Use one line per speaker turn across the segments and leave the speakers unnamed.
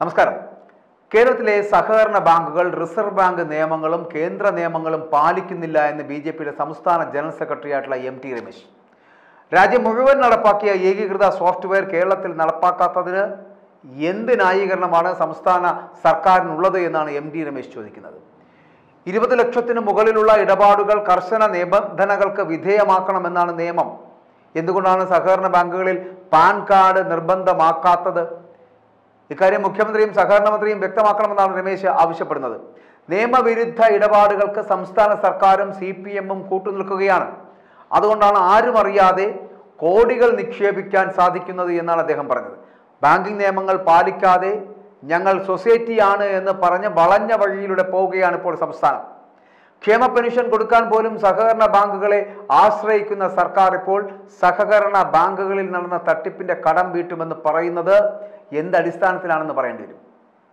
നമസ്കാരം കേരളത്തിലെ സഹകരണ ബാങ്കുകൾ റിസർവ് ബാങ്ക് നിയമങ്ങളും കേന്ദ്ര നിയമങ്ങളും പാലിക്കുന്നില്ല എന്ന് ബി ജെ പിയുടെ സംസ്ഥാന ജനറൽ സെക്രട്ടറി ആയിട്ടുള്ള എം ടി രമേശ് രാജ്യം മുഴുവൻ നടപ്പാക്കിയ ഏകീകൃത സോഫ്റ്റ്വെയർ കേരളത്തിൽ നടപ്പാക്കാത്തതിന് എന്ത് ന്യായീകരണമാണ് സംസ്ഥാന സർക്കാരിനുള്ളത് എന്നാണ് എം ടി രമേശ് ചോദിക്കുന്നത് ഇരുപത് ലക്ഷത്തിന് മുകളിലുള്ള ഇടപാടുകൾ കർശന നിബന്ധനകൾക്ക് വിധേയമാക്കണമെന്നാണ് നിയമം എന്തുകൊണ്ടാണ് സഹകരണ ബാങ്കുകളിൽ പാൻ കാർഡ് നിർബന്ധമാക്കാത്തത് ഇക്കാര്യം മുഖ്യമന്ത്രിയും സഹകരണ മന്ത്രിയും വ്യക്തമാക്കണമെന്നാണ് രമേശ് ആവശ്യപ്പെടുന്നത് നിയമവിരുദ്ധ ഇടപാടുകൾക്ക് സംസ്ഥാന സർക്കാരും സി പി എമ്മും കൂട്ടുനിൽക്കുകയാണ് അതുകൊണ്ടാണ് ആരും അറിയാതെ കോടികൾ നിക്ഷേപിക്കാൻ സാധിക്കുന്നത് എന്നാണ് അദ്ദേഹം പറഞ്ഞത് ബാങ്കിംഗ് നിയമങ്ങൾ പാലിക്കാതെ ഞങ്ങൾ സൊസൈറ്റിയാണ് എന്ന് പറഞ്ഞ് വളഞ്ഞ വഴിയിലൂടെ പോവുകയാണ് ഇപ്പോൾ സംസ്ഥാനം ക്ഷേമ പെൻഷൻ കൊടുക്കാൻ പോലും സഹകരണ ബാങ്കുകളെ ആശ്രയിക്കുന്ന സർക്കാർ ഇപ്പോൾ സഹകരണ ബാങ്കുകളിൽ നടന്ന തട്ടിപ്പിന്റെ കടം വീട്ടുമെന്ന് പറയുന്നത് എന്ത് അടിസ്ഥാനത്തിലാണെന്ന് പറയേണ്ടി വരും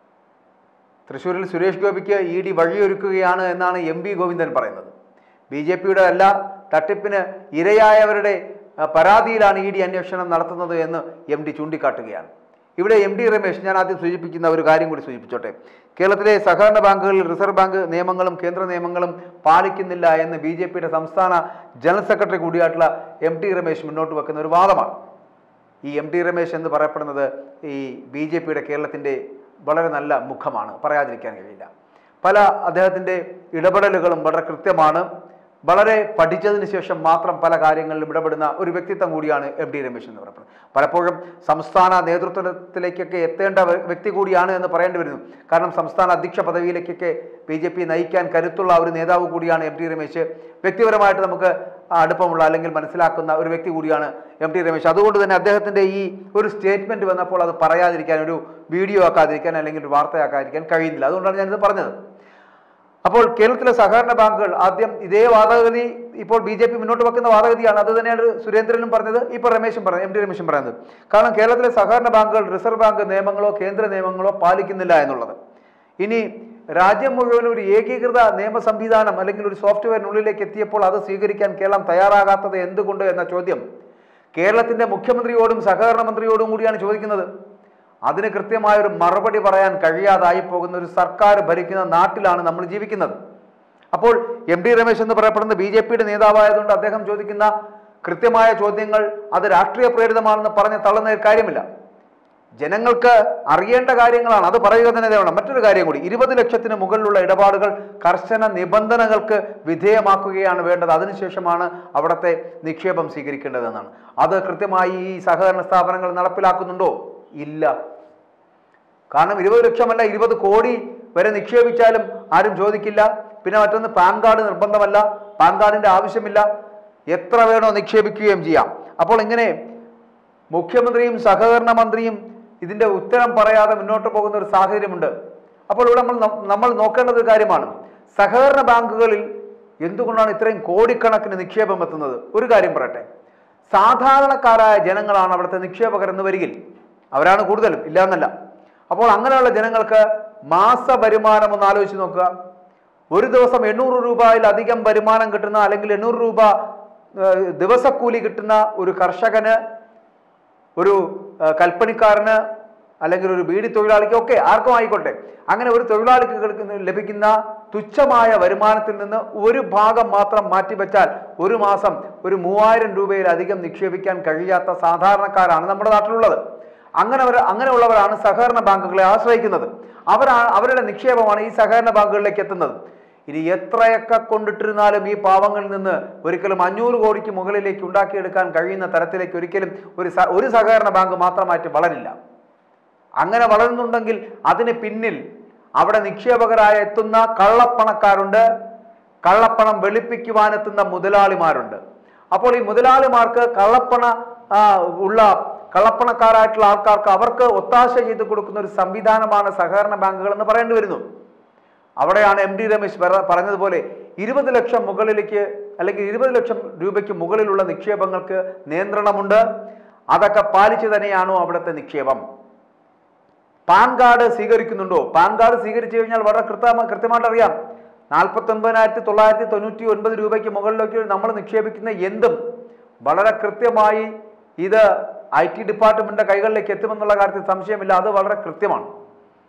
തൃശ്ശൂരിൽ സുരേഷ് ഗോപിക്ക് ഇ ഡി വഴിയൊരുക്കുകയാണ് എന്നാണ് എം വി ഗോവിന്ദൻ പറയുന്നത് ബി ജെ പിയുടെ അല്ല തട്ടിപ്പിന് ഇരയായവരുടെ ആ, പരാതിയിലാണ് ഇ ഡി അന്വേഷണം നടത്തുന്നത് എന്ന് എം ഡി ചൂണ്ടിക്കാട്ടുകയാണ് ഇവിടെ എം ഡി രമേശ് ഞാൻ ആദ്യം സൂചിപ്പിക്കുന്ന ഒരു കാര്യം കൂടി സൂചിപ്പിച്ചോട്ടെ കേരളത്തിലെ സഹകരണ ബാങ്കുകളിൽ റിസർവ് ബാങ്ക് നിയമങ്ങളും കേന്ദ്ര നിയമങ്ങളും പാലിക്കുന്നില്ല എന്ന് ബി ജെ പിയുടെ സംസ്ഥാന ജനറൽ സെക്രട്ടറി കൂടിയായിട്ടുള്ള എം ടി രമേശ് മുന്നോട്ട് വെക്കുന്ന ഒരു വാദമാണ് ഈ എം ടി രമേശ് എന്ന് പറയപ്പെടുന്നത് ഈ ബി ജെ പിയുടെ കേരളത്തിൻ്റെ വളരെ നല്ല മുഖമാണ് പറയാതിരിക്കാൻ കഴിയില്ല പല അദ്ദേഹത്തിൻ്റെ ഇടപെടലുകളും വളരെ കൃത്യമാണ് വളരെ പഠിച്ചതിന് ശേഷം മാത്രം പല കാര്യങ്ങളിലും ഇടപെടുന്ന ഒരു വ്യക്തിത്വം കൂടിയാണ് എം ഡി രമേശ് എന്ന് പറയപ്പെടുന്നത് പലപ്പോഴും സംസ്ഥാന നേതൃത്വത്തിലേക്കൊക്കെ എത്തേണ്ട വ്യ- വ്യക്തി കൂടിയാണ് എന്ന് പറയേണ്ടി വരുന്നു കാരണം സംസ്ഥാന അധ്യക്ഷ പദവിയിലേക്കൊക്കെ ബി ജെ പി നയിക്കാൻ കരുത്തുള്ള ഒരു നേതാവ് കൂടിയാണ് എം ടി രമേശ് വ്യക്തിപരമായിട്ട് നമുക്ക് അടുപ്പമുള്ള അല്ലെങ്കിൽ മനസ്സിലാക്കുന്ന ഒരു വ്യക്തി കൂടിയാണ് എം ടി രമേശ് അതുകൊണ്ട് തന്നെ അദ്ദേഹത്തിൻ്റെ ഈ ഒരു സ്റ്റേറ്റ്മെന്റ് വന്നപ്പോൾ അത് പറയാതിരിക്കാൻ ഒരു വീഡിയോ ആക്കാതിരിക്കാൻ അല്ലെങ്കിൽ ഒരു വാർത്തയാക്കാതിരിക്കാൻ കഴിയുന്നില്ല അതുകൊണ്ടാണ് ഞാനിത് പറഞ്ഞത് അപ്പോൾ കേരളത്തിലെ സഹകരണ ബാങ്കുകൾ ആദ്യം ഇതേ വാദഗതി ഇപ്പോൾ ബി ജെ പി മുന്നോട്ട് വെക്കുന്ന വാദഗതിയാണ് അത് തന്നെയാണ് സുരേന്ദ്രനും പറഞ്ഞത് ഇപ്പോൾ രമേശും പറഞ്ഞത് എം ടി രമേശും പറയുന്നത് കാരണം കേരളത്തിലെ സഹകരണ ബാങ്കുകൾ റിസർവ് ബാങ്ക് നിയമങ്ങളോ കേന്ദ്ര നിയമങ്ങളോ പാലിക്കുന്നില്ല എന്നുള്ളത് ഇനി രാജ്യം മുഴുവൻ ഒരു ഏകീകൃത നിയമ സംവിധാനം അല്ലെങ്കിൽ ഒരു സോഫ്റ്റ്വെയറിനുള്ളിലേക്ക് എത്തിയപ്പോൾ അത് സ്വീകരിക്കാൻ കേരളം തയ്യാറാകാത്തത് എന്തുകൊണ്ട് എന്ന ചോദ്യം കേരളത്തിന്റെ മുഖ്യമന്ത്രിയോടും സഹകരണ മന്ത്രിയോടും കൂടിയാണ് ചോദിക്കുന്നത് അതിന് കൃത്യമായ ഒരു മറുപടി പറയാൻ കഴിയാതായി പോകുന്ന ഒരു സർക്കാർ ഭരിക്കുന്ന നാട്ടിലാണ് നമ്മൾ ജീവിക്കുന്നത് അപ്പോൾ എം ഡി രമേശ് എന്ന് പറയപ്പെടുന്ന ബി ജെ പിയുടെ നേതാവായതുകൊണ്ട് അദ്ദേഹം ചോദിക്കുന്ന കൃത്യമായ ചോദ്യങ്ങൾ അത് രാഷ്ട്രീയ പ്രേരിതമാണെന്ന് പറഞ്ഞ് തള്ളുന്ന ഒരു കാര്യമില്ല ജനങ്ങൾക്ക് അറിയേണ്ട കാര്യങ്ങളാണ് അത് പറയുക തന്നെ വേണം മറ്റൊരു കാര്യം കൂടി ഇരുപത് ലക്ഷത്തിന് മുകളിലുള്ള ഇടപാടുകൾ കർശന നിബന്ധനകൾക്ക് വിധേയമാക്കുകയാണ് വേണ്ടത് അതിനുശേഷമാണ് അവിടുത്തെ നിക്ഷേപം സ്വീകരിക്കേണ്ടതെന്നാണ് അത് കൃത്യമായി ഈ സഹകരണ സ്ഥാപനങ്ങൾ നടപ്പിലാക്കുന്നുണ്ടോ ഇല്ല കാരണം ഇരുപത് ലക്ഷമല്ല ഇരുപത് കോടി വരെ നിക്ഷേപിച്ചാലും ആരും ചോദിക്കില്ല പിന്നെ മറ്റൊന്ന് പാൻ കാർഡ് നിർബന്ധമല്ല പാൻ കാർഡിന്റെ ആവശ്യമില്ല എത്ര വേണോ നിക്ഷേപിക്കുകയും ചെയ്യാം അപ്പോൾ ഇങ്ങനെ മുഖ്യമന്ത്രിയും സഹകരണ മന്ത്രിയും ഇതിന്റെ ഉത്തരം പറയാതെ മുന്നോട്ട് പോകുന്ന ഒരു സാഹചര്യമുണ്ട് അപ്പോൾ ഇവിടെ നമ്മൾ ന- നമ്മൾ നോക്കേണ്ടത് ഒരു കാര്യമാണ് സഹകരണ ബാങ്കുകളിൽ എന്തുകൊണ്ടാണ് ഇത്രയും കോടിക്കണക്കിന് നിക്ഷേപം എത്തുന്നത് ഒരു കാര്യം പറയട്ടെ സാധാരണക്കാരായ ജനങ്ങളാണ് അവിടുത്തെ നിക്ഷേപകർ എന്ന് വരികിൽ അവരാണ് കൂടുതലും ഇല്ല എന്നല്ല അപ്പോൾ അങ്ങനെയുള്ള ജനങ്ങൾക്ക് മാസ വരുമാനം ഒന്ന് ആലോചിച്ച് നോക്കുക ഒരു ദിവസം എണ്ണൂറ് രൂപയിലധികം വരുമാനം കിട്ടുന്ന അല്ലെങ്കിൽ എണ്ണൂറ് രൂപ ഏഹ്, ദിവസക്കൂലി കിട്ടുന്ന ഒരു കർഷകന് ഒരു ആ, കൽപ്പണിക്കാരന് അല്ലെങ്കിൽ ഒരു ബീഡി തൊഴിലാളിക്ക് ഒക്കെ ആർക്കും ആയിക്കോട്ടെ അങ്ങനെ ഒരു തൊഴിലാളിക്ക് കിടക്കുന്ന- ലഭിക്കുന്ന തുച്ഛമായ വരുമാനത്തിൽ നിന്ന് ഒരു ഭാഗം മാത്രം മാറ്റിവെച്ചാൽ ഒരു മാസം ഒരു മൂവായിരം രൂപയിലധികം നിക്ഷേപിക്കാൻ കഴിയാത്ത സാധാരണക്കാരാണ് നമ്മുടെ നാട്ടിലുള്ളത് അങ്ങനെ അവർ അങ്ങനെയുള്ളവരാണ് സഹകരണ ബാങ്കുകളെ ആശ്രയിക്കുന്നത് അവരാണ് അവരുടെ നിക്ഷേപമാണ് ഈ സഹകരണ ബാങ്കുകളിലേക്ക് എത്തുന്നത് ഇനി എത്രയൊക്കെ കൊണ്ടിട്ടിരുന്നാലും ഈ പാവങ്ങളിൽ നിന്ന് ഒരിക്കലും അഞ്ഞൂറ് കോടിക്ക് മുകളിലേക്ക് ഉണ്ടാക്കിയെടുക്കാൻ കഴിയുന്ന തരത്തിലേക്ക് ഒരിക്കലും ഒരു സ- ഒരു സഹകരണ ബാങ്ക് മാത്രമായിട്ട് വളരില്ല അങ്ങനെ വളരുന്നുണ്ടെങ്കിൽ അതിന് പിന്നിൽ അവിടെ നിക്ഷേപകരായ എത്തുന്ന കള്ളപ്പണക്കാരുണ്ട് കള്ളപ്പണം വെളുപ്പിക്കുവാനെത്തുന്ന മുതലാളിമാരുണ്ട് അപ്പോൾ ഈ മുതലാളിമാർക്ക് കള്ളപ്പണ ആ, ഉള്ള കള്ളപ്പണക്കാരായിട്ടുള്ള ആൾക്കാർക്ക് അവർക്ക് ഒത്താശ ചെയ്ത് കൊടുക്കുന്ന ഒരു സംവിധാനമാണ് സഹകരണ ബാങ്കുകൾ എന്ന് പറയേണ്ടി വരുന്നു അവിടെയാണ് എം ഡി രമേശ് പറ- പറഞ്ഞതുപോലെ ഇരുപത് ലക്ഷം മുകളിലേക്ക് അല്ലെങ്കിൽ ഇരുപത് ലക്ഷം രൂപയ്ക്ക് മുകളിലുള്ള നിക്ഷേപങ്ങൾക്ക് നിയന്ത്രണമുണ്ട് അതൊക്കെ പാലിച്ചു തന്നെയാണോ അവിടുത്തെ നിക്ഷേപം പാൻ കാർഡ് സ്വീകരിക്കുന്നുണ്ടോ പാൻ കാർഡ് സ്വീകരിച്ചു കഴിഞ്ഞാൽ വളരെ കൃത്യ കൃത്യമായിട്ട് അറിയാം നാൽപ്പത്തി ഒൻപതിനായിരത്തി തൊള്ളായിരത്തി തൊണ്ണൂറ്റി ഒൻപത് രൂപയ്ക്ക് മുകളിലേക്ക് നമ്മൾ നിക്ഷേപിക്കുന്ന എന്തും വളരെ കൃത്യമായി ഇത് ഐ ടി ഡിപ്പാർട്ട്മെന്റിന്റെ കൈകളിലേക്ക് എത്തുമെന്നുള്ള കാര്യത്തിൽ സംശയമില്ല അത് വളരെ കൃത്യമാണ്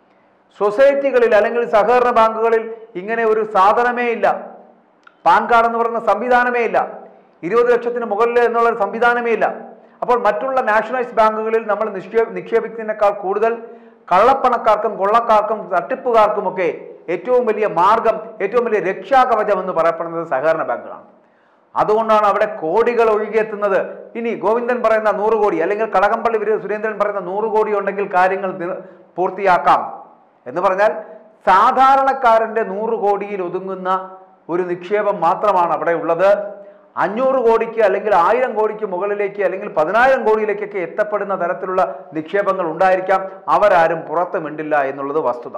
സൊസൈറ്റികളിൽ അല്ലെങ്കിൽ സഹകരണ ബാങ്കുകളിൽ ഇങ്ങനെ ഒരു സാധനമേ ഇല്ല പാൻ കാർഡ് എന്ന് പറയുന്ന സംവിധാനമേ ഇല്ല ഇരുപത് ലക്ഷത്തിന് മുകളിൽ എന്നുള്ള ഒരു സംവിധാനമേ ഇല്ല അപ്പോൾ മറ്റുള്ള നാഷണലൈസ്ഡ് ബാങ്കുകളിൽ നമ്മൾ നിക്ഷേ നിക്ഷേപിക്കുന്നതിനേക്കാൾ കൂടുതൽ കള്ളപ്പണക്കാർക്കും കൊള്ളക്കാർക്കും തട്ടിപ്പുകാർക്കുമൊക്കെ ഏറ്റവും വലിയ മാർഗം ഏറ്റവും വലിയ രക്ഷാകവചം എന്ന് പറയപ്പെടുന്നത് സഹകരണ ബാങ്കുകളാണ് അതുകൊണ്ടാണ് അവിടെ കോടികൾ ഒഴുകിയെത്തുന്നത് ഇനി ഗോവിന്ദൻ പറയുന്ന നൂറ് കോടി അല്ലെങ്കിൽ കടകംപള്ളി വിരു- സുരേന്ദ്രൻ പറയുന്ന നൂറ് കോടി ഉണ്ടെങ്കിൽ കാര്യങ്ങൾ നി- പൂർത്തിയാക്കാം എന്ന് പറഞ്ഞാൽ സാധാരണക്കാരന്റെ നൂറ് കോടിയിൽ ഒതുങ്ങുന്ന ഒരു നിക്ഷേപം മാത്രമാണ് അവിടെ ഉള്ളത് അഞ്ഞൂറ് കോടിക്ക് അല്ലെങ്കിൽ ആയിരം കോടിക്ക് മുകളിലേക്ക് അല്ലെങ്കിൽ പതിനായിരം കോടിയിലേക്കൊക്കെ എത്തപ്പെടുന്ന തരത്തിലുള്ള നിക്ഷേപങ്ങൾ ഉണ്ടായിരിക്കാം അവരാരും പുറത്ത് മിണ്ടില്ല എന്നുള്ളത് വസ്തുത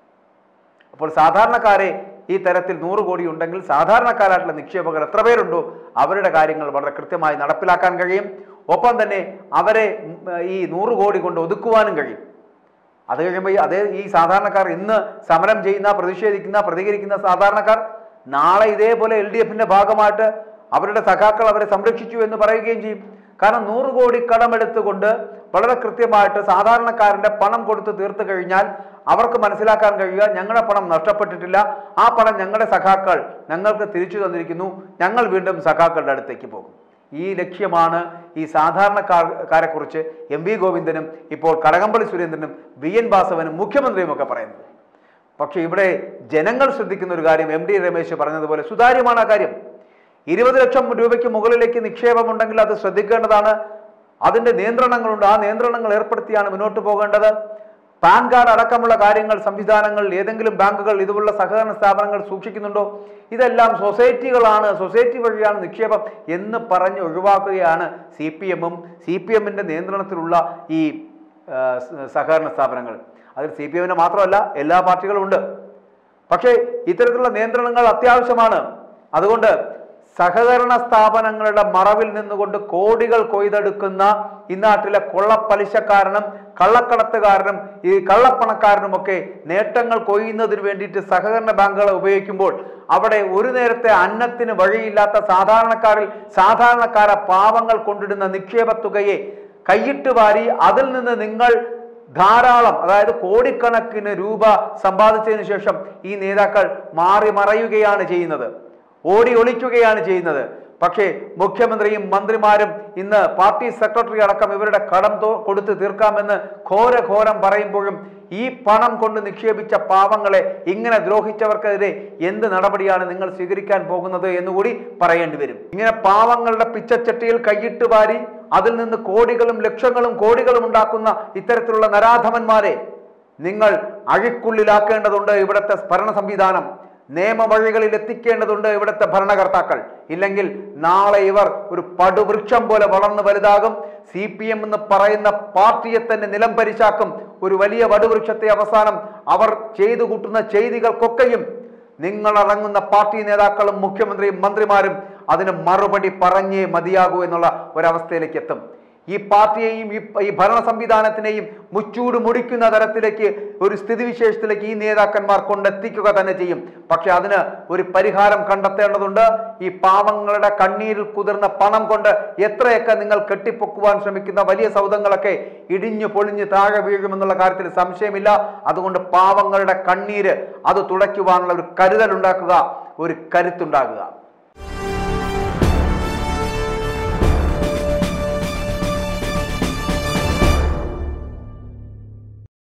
അപ്പോൾ സാധാരണക്കാരെ ഈ തരത്തിൽ നൂറ് കോടി ഉണ്ടെങ്കിൽ സാധാരണക്കാരായിട്ടുള്ള നിക്ഷേപകർ എത്ര പേരുണ്ടോ അവരുടെ കാര്യങ്ങൾ വളരെ കൃത്യമായി നടപ്പിലാക്കാൻ കഴിയും ഒപ്പം തന്നെ അവരെ ഉം, ഈ നൂറ് കോടി കൊണ്ട് ഒതുക്കുവാനും കഴിയും അത് കഴിയുമ്പോൾ ഈ അതേ ഈ സാധാരണക്കാർ ഇന്ന് സമരം ചെയ്യുന്ന പ്രതിഷേധിക്കുന്ന പ്രതികരിക്കുന്ന സാധാരണക്കാർ നാളെ ഇതേപോലെ എൽ ഡി എഫിന്റെ ഭാഗമായിട്ട് അവരുടെ സഖാക്കൾ അവരെ സംരക്ഷിച്ചു എന്ന് പറയുകയും ചെയ്യും കാരണം നൂറ് കോടി കടമെടുത്തുകൊണ്ട് വളരെ കൃത്യമായിട്ട് സാധാരണക്കാരന്റെ പണം കൊടുത്ത് തീർത്തു കഴിഞ്ഞാൽ അവർക്ക് മനസ്സിലാക്കാൻ കഴിയുക ഞങ്ങളുടെ പണം നഷ്ടപ്പെട്ടിട്ടില്ല ആ പണം ഞങ്ങളുടെ സഖാക്കൾ ഞങ്ങൾക്ക് തിരിച്ചു തന്നിരിക്കുന്നു ഞങ്ങൾ വീണ്ടും സഖാക്കളുടെ അടുത്തേക്ക് പോകും ഈ ലക്ഷ്യമാണ് ഈ സാധാരണക്കാരെ കുറിച്ച് എം വി ഗോവിന്ദനും ഇപ്പോൾ കടകംപള്ളി സുരേന്ദ്രനും വി എൻ വാസവനും മുഖ്യമന്ത്രിയും ഒക്കെ പറയുന്നത് പക്ഷേ ഇവിടെ ജനങ്ങൾ ശ്രദ്ധിക്കുന്ന ഒരു കാര്യം എം ഡി രമേശ് പറഞ്ഞതുപോലെ സുതാര്യമാണ് ആ കാര്യം ഇരുപത് ലക്ഷം രൂപയ്ക്ക് മുകളിലേക്ക് നിക്ഷേപമുണ്ടെങ്കിൽ അത് ശ്രദ്ധിക്കേണ്ടതാണ് അതിന്റെ നിയന്ത്രണങ്ങളുണ്ട് ആ നിയന്ത്രണങ്ങൾ ഏർപ്പെടുത്തിയാണ് മുന്നോട്ട് പോകേണ്ടത് പാൻ കാർഡ് അടക്കമുള്ള കാര്യങ്ങൾ സംവിധാനങ്ങൾ ഏതെങ്കിലും ബാങ്കുകൾ ഇതുപോലുള്ള സഹകരണ സ്ഥാപനങ്ങൾ സൂക്ഷിക്കുന്നുണ്ടോ ഇതെല്ലാം സൊസൈറ്റികളാണ് സൊസൈറ്റി വഴിയാണ് നിക്ഷേപം എന്ന് പറഞ്ഞ് ഒഴിവാക്കുകയാണ് സി പി എമ്മും സി പി എമ്മിൻ്റെ നിയന്ത്രണത്തിലുള്ള ഈ ആ, സ- സഹകരണ സ്ഥാപനങ്ങൾ അതിൽ സി പി എമ്മിന് മാത്രമല്ല എല്ലാ പാർട്ടികളും ഉണ്ട് പക്ഷേ ഇത്തരത്തിലുള്ള നിയന്ത്രണങ്ങൾ അത്യാവശ്യമാണ് അതുകൊണ്ട് സഹകരണ സ്ഥാപനങ്ങളുടെ മറവിൽ നിന്നുകൊണ്ട് കോടികൾ കൊയ്തെടുക്കുന്ന ഈ നാട്ടിലെ കൊള്ളപ്പലിശക്കാരനും കള്ളക്കടത്തുകാരനും ഈ കള്ളപ്പണക്കാരനുമൊക്കെ നേട്ടങ്ങൾ കൊയ്യുന്നതിന് വേണ്ടിയിട്ട് സഹകരണ ബാങ്കുകളെ ഉപയോഗിക്കുമ്പോൾ അവിടെ ഒരു നേരത്തെ അന്നത്തിന് വഴിയില്ലാത്ത സാധാരണക്കാരിൽ സാധാരണക്കാരെ പാവങ്ങൾ കൊണ്ടിടുന്ന നിക്ഷേപ തുകയെ കൈയിട്ട് വാരി അതിൽ നിന്ന് നിങ്ങൾ ധാരാളം അതായത് കോടിക്കണക്കിന് രൂപ സമ്പാദിച്ചതിന് ശേഷം ഈ നേതാക്കൾ മാറി മറയുകയാണ് ചെയ്യുന്നത് ഓടി ഒളിക്കുകയാണ് ചെയ്യുന്നത് പക്ഷേ മുഖ്യമന്ത്രിയും മന്ത്രിമാരും ഇന്ന് പാർട്ടി സെക്രട്ടറി അടക്കം ഇവരുടെ കടം തോ- കൊടുത്ത് തീർക്കാമെന്ന് ഘോരഘോരം പറയുമ്പോഴും ഈ പണം കൊണ്ട് നിക്ഷേപിച്ച പാവങ്ങളെ ഇങ്ങനെ ദ്രോഹിച്ചവർക്കെതിരെ എന്ത് നടപടിയാണ് നിങ്ങൾ സ്വീകരിക്കാൻ പോകുന്നത് എന്നുകൂടി പറയേണ്ടി വരും ഇങ്ങനെ പാവങ്ങളുടെ പിച്ചച്ചട്ടിയിൽ കൈയിട്ട് വാരി അതിൽ നിന്ന് കോടികളും ലക്ഷങ്ങളും കോടികളും ഉണ്ടാക്കുന്ന ഇത്തരത്തിലുള്ള നരാധമന്മാരെ നിങ്ങൾ അഴിക്കുള്ളിലാക്കേണ്ടതുണ്ട് ഇവിടുത്തെ ഭരണ സംവിധാനം നിയമവഴികളിൽ എത്തിക്കേണ്ടതുണ്ട് ഇവിടുത്തെ ഭരണകർത്താക്കൾ ഇല്ലെങ്കിൽ നാളെ ഇവർ ഒരു പടുവൃക്ഷം പോലെ വളർന്നു വലുതാകും സി പി എം എന്ന് പറയുന്ന പാർട്ടിയെ തന്നെ നിലം പരിശാക്കും ഒരു വലിയ വടുവൃക്ഷത്തെ അവസാനം അവർ ചെയ്തു കൂട്ടുന്ന ചെയ്തികൾക്കൊക്കെയും നിങ്ങൾ അടങ്ങുന്ന പാർട്ടി നേതാക്കളും മുഖ്യമന്ത്രിയും മന്ത്രിമാരും അതിന് മറുപടി പറഞ്ഞേ മതിയാകൂ എന്നുള്ള ഒരവസ്ഥയിലേക്ക് എത്തും ഈ പാർട്ടിയെയും ഈ ഈ ഭരണ സംവിധാനത്തിനെയും മുച്ചൂട് മുടിക്കുന്ന തരത്തിലേക്ക് ഒരു സ്ഥിതിവിശേഷത്തിലേക്ക് ഈ നേതാക്കന്മാർ കൊണ്ടെത്തിക്കുക തന്നെ ചെയ്യും പക്ഷെ അതിന് ഒരു പരിഹാരം കണ്ടെത്തേണ്ടതുണ്ട് ഈ പാവങ്ങളുടെ കണ്ണീരിൽ കുതിർന്ന പണം കൊണ്ട് എത്രയൊക്കെ നിങ്ങൾ കെട്ടിപ്പൊക്കുവാൻ ശ്രമിക്കുന്ന വലിയ സൗദങ്ങളൊക്കെ ഇടിഞ്ഞു പൊളിഞ്ഞ് താഴെ വീഴുമെന്നുള്ള കാര്യത്തിൽ സംശയമില്ല അതുകൊണ്ട് പാവങ്ങളുടെ കണ്ണീര് അത് തുടയ്ക്കുവാനുള്ള ഒരു കരുതൽ ഉണ്ടാക്കുക ഒരു കരുത്തുണ്ടാകുക